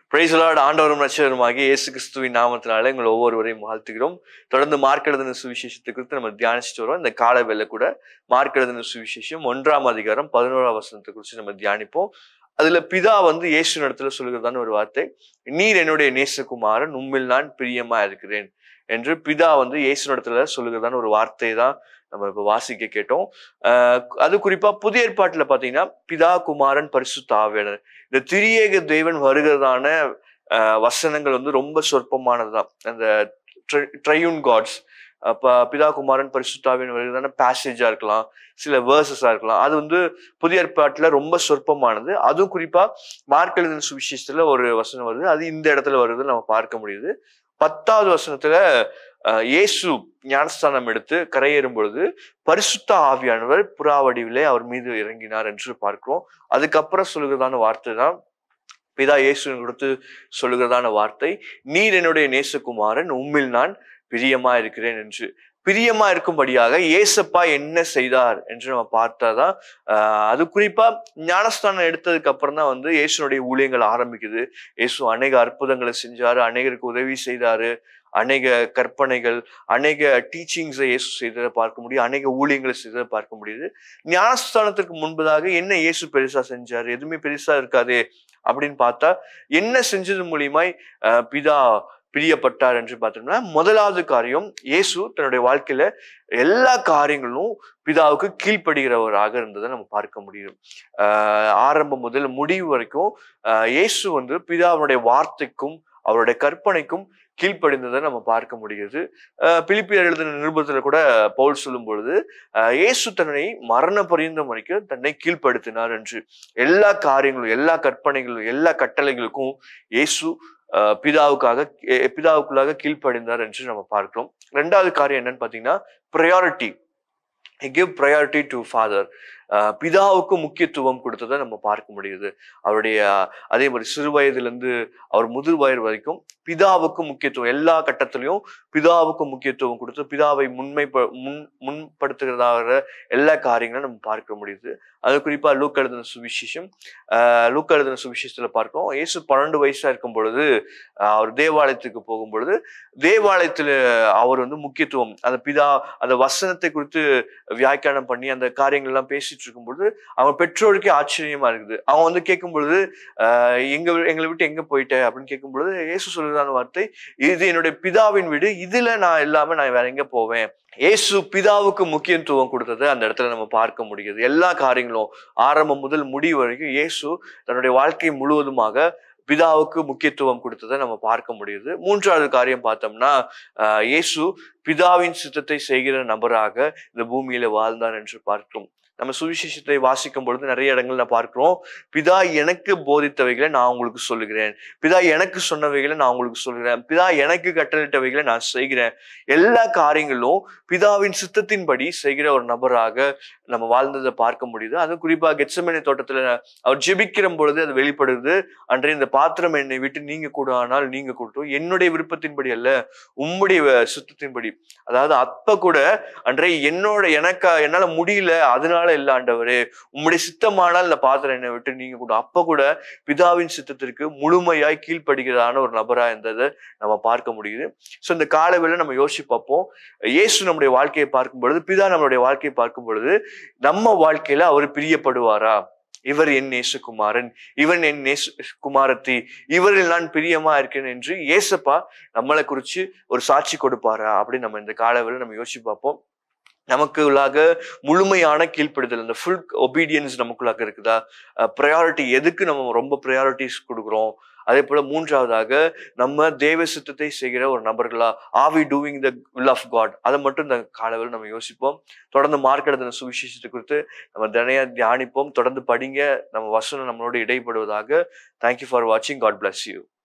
பிரைசலாட் ஆண்டவரும் ரட்சகருமாகிய இயேசு கிறிஸ்துவின் நாமத்தினால எங்களை ஒவ்வொருவரையும் வாழ்த்துகிறோம் தொடர்ந்து மார்க் எழுதின சுவிசேஷத்தை குறித்து நம்ம தியானிச்சுட்டு வரோம் இந்த கால வேலை கூட மார்க் எழுதின சுவிசேஷம் ஒன்றாம் அதிகாரம் பதினோராம் வசனத்தை குறித்து நம்ம தியானிப்போம் அதுல பிதா வந்து இயேசு இடத்துல சொல்லுகிறதான ஒரு வார்த்தை நீர் என்னுடைய நேசகுமாரன் உம்மில் நான் பிரியமா இருக்கிறேன் என்று பிதா வந்து இயேசு இடத்துல சொல்லுகிறதான ஒரு வார்த்தை தான் நம்ம இப்ப வாசிக்க கேட்டோம் ஆஹ் அது குறிப்பா புதிய ஏற்பாட்டுல பாத்தீங்கன்னா பிதா குமாரன் பரிசுத்த ஆவியானவர் இந்த திரியேக தேவன் வருகிறதான ஆஹ் வசனங்கள் வந்து ரொம்ப சொற்பமானதுதான் அந்த ட்ரையூன் காட்ஸ் அப்ப பிதா குமாரன் பரிசுத்தாவின் வருகிறதான பேசேஜா இருக்கலாம் சில வேர்சஸா இருக்கலாம் அது வந்து புதிய ஏற்பாட்டுல ரொம்ப சொற்பமானது அதுவும் குறிப்பா மார்க் எழுதின சுவிசேஷத்துல ஒரு வசனம் வருது அது இந்த இடத்துல வருது நம்ம பார்க்க முடியுது பத்தாவது வசனத்துல அஹ், இயேசு ஞானஸ்தானம் எடுத்து கரையேறும் பொழுது பரிசுத்த ஆவியானவர் புறா வடிவிலே அவர் மீது இறங்கினார் என்று பார்க்கிறோம் அதுக்கப்புறம் சொல்லுகிறதான வார்த்தை தான் பிதா இயேசு கொடுத்து சொல்லுகிறதான வார்த்தை நீர் என்னுடைய நேசகுமாரன் உம்மில் நான் பிரியமா இருக்கிறேன் என்று பிரியமா இருக்கும்படியாக ஏசப்பா என்ன செய்தார் என்று நம்ம பார்த்தாதான் ஆஹ் அது குறிப்பா ஞானஸ்தானம் எடுத்ததுக்கு அப்புறம் தான் வந்து இயேசுனுடைய ஊழியங்கள் ஆரம்பிக்குது இயேசு அநேக அற்புதங்களை செஞ்சாரு அநேகருக்கு உதவி செய்தாரு அநேக கற்பனைகள் அநேக டீச்சிங்ஸை இயேசு செய்ததை பார்க்க முடியும் அநேக ஊழியங்களை செய்ததை பார்க்க முடியுது ஞானஸ்தானத்திற்கு முன்பதாக என்ன இயேசு பெருசா செஞ்சாரு எதுவுமே பெருசா இருக்காதே அப்படின்னு பார்த்தா என்ன செஞ்சது மூலியமாய் ஆஹ் பிதா பிரியப்பட்டார் என்று பார்த்தோம்னா முதலாவது காரியம் இயேசு தன்னுடைய வாழ்க்கையில எல்லா காரியங்களும் பிதாவுக்கு கீழ்ப்படுகிறவராக இருந்ததை நம்ம பார்க்க முடியும் ஆஹ் ஆரம்பம் முதல் முடிவு வரைக்கும் ஆஹ் இயேசு வந்து பிதாவுடைய வார்த்தைக்கும் அவருடைய கற்பனைக்கும் கீழ்ப்படிந்ததை நம்ம பார்க்க முடியுது ஆஹ் பிலிப்பியர் எழுதின நிருபத்துல கூட பவுல் சொல்லும் பொழுது ஆஹ் இயேசு தன்னை மரண பரியந்தம் வரைக்கும் தன்னை கீழ்ப்படுத்தினார் என்று எல்லா காரியங்களும் எல்லா கற்பனைகளும் எல்லா கட்டளைகளுக்கும் இயேசு ஆஹ் பிதாவுக்காக எ- பிதாவுக்குள்ளாக கீழ்ப்படிந்தார் என்று நம்ம பார்க்கிறோம் ரெண்டாவது காரியம் என்னன்னு பாத்தீங்கன்னா priority give priority to father பிதாவுக்கு முக்கியத்துவம் கொடுத்ததை நம்ம பார்க்க முடியுது அவருடைய ஆஹ், அதே மாதிரி சிறு வயதிலிருந்து அவர் முதிர் வயது வரைக்கும் பிதாவுக்கு முக்கியத்துவம் எல்லா கட்டத்திலையும் பிதாவுக்கு முக்கியத்துவம் கொடுத்து பிதாவை முன்மை முன் முன்படுத்துகிறதாக எல்லா காரியங்களும் நம்ம பார்க்க முடியுது அது குறிப்பா லூக் எழுதின சுவிசேஷம் ஆஹ் லூக் எழுதின சுவிசேஷத்துல பார்க்கிறோம் இயேசு பன்னெண்டு வயசா இருக்கும் பொழுது ஆஹ் அவர் தேவாலயத்துக்கு போகும் பொழுது தேவாலயத்துல அவர் வந்து முக்கியத்துவம் அந்த பிதா அந்த வசனத்தை குறித்து வியாக்கியானம் பண்ணி அந்த காரியங்கள் எல்லாம் பேசிட்டு இருக்கும் பொழுது அவன் பெற்றோருக்கே ஆச்சரியமா இருக்குது அவன் வந்து கேட்கும் பொழுது ஆஹ் எங்க எங்களை விட்டு எங்க போயிட்ட அப்படின்னு கேட்கும் பொழுது இயேசு சொல்லுறதான வார்த்தை இது என்னுடைய பிதாவின் வீடு இதுல நான் இல்லாம நான் வேற எங்க போவேன் இயேசு பிதாவுக்கு முக்கியத்துவம் கொடுத்ததை அந்த இடத்துல நம்ம பார்க்க முடியுது எல்லா காரியங்களும் ஆரம்பம் முதல் முடிவு வரைக்கும் இயேசு தன்னுடைய வாழ்க்கை முழுவதுமாக பிதாவுக்கு முக்கியத்துவம் கொடுத்ததை நம்ம பார்க்க முடியுது மூன்றாவது காரியம் பார்த்தோம்னா ஆஹ் இயேசு பிதாவின் சித்தத்தை செய்கிற நபராக இந்த பூமியில வாழ்ந்தார் என்று பார்க்கிறோம் நம்ம சுவிசேஷத்தை வாசிக்கும் பொழுது நிறைய இடங்கள்ல பார்க்கிறோம் பிதா எனக்கு போதித்தவைகளை நான் உங்களுக்கு சொல்லுகிறேன் பிதா எனக்கு சொன்னவைகளை நான் உங்களுக்கு சொல்கிறேன் பிதா எனக்கு கட்டளிட்டவைகளை நான் செய்கிறேன் எல்லா காரியங்களும் பிதாவின் சித்தத்தின்படி செய்கிற ஒரு நபராக நம்ம வாழ்ந்ததை பார்க்க முடியுது அது குறிப்பா கெட்சமனை தோட்டத்துல அவர் ஜெபிக்கிற பொழுது அது வெளிப்படுது அன்றைய இந்த பாத்திரம் என்னை விட்டு நீங்க கூட ஆனால் நீங்க கூட்டும் என்னுடைய விருப்பத்தின்படி அல்ல உம்முடைய வ- சித்தத்தின்படி அதாவது அப்ப கூட அன்றைய என்னோட எனக்கா என்னால முடியல அதனால இல்ல ஆண்டவரே உம்முடைய சித்தமானால் இந்த பாத்திரம் என்னை விட்டு நீங்க கூட அப்ப கூட பிதாவின் சித்தத்திற்கு முழுமையாய் கீழ்ப்படுகிறதான ஒரு நபரா இருந்ததை நம்ம பார்க்க முடியுது ஸோ இந்த காலவேளை நம்ம யோசிச்சு பார்ப்போம் இயேசு நம்முடைய வாழ்க்கையை பார்க்கும் பொழுது பிதா நம்மளுடைய வாழ்க்கையை பார்க்கும் பொழுது நம்ம வாழ்க்கையில அவர் பிரியப்படுவாரா இவர் என் நேசகுமாரன் இவன் என் நேச குமாரத்தி இவரில் நான் பிரியமா இருக்கேன் என்று ஏசப்பா நம்மளை குறிச்சு ஒரு சாட்சி கொடுப்பாரா அப்படின்னு நம்ம இந்த காலவேளை நம்ம யோசிச்சு பார்ப்போம் நமக்கு உள்ளாக முழுமையான கீழ்ப்படுதல் இந்த ஃபுல் ஒபீடியன்ஸ் நமக்குள்ளாக இருக்குதா ப்ரையாரிட்டி எதுக்கு நம்ம ரொம்ப ப்ரையாரிட்டிஸ் கொடுக்குறோம் அதே போல மூன்றாவதாக நம்ம தேவ சித்தத்தை செய்கிற ஒரு நபர்களா are we doing the will of God அதை மட்டும் இந்த காலவில் நம்ம யோசிப்போம் தொடர்ந்து மார்க் எழுதின சுவிசேஷத்தை குறித்து நம்ம தினையா தியானிப்போம் தொடர்ந்து படிங்க நம்ம வசனம் நம்மளோட இடைப்படுவதாக தேங்க்யூ ஃபார் வாட்சிங் காட் bless யூ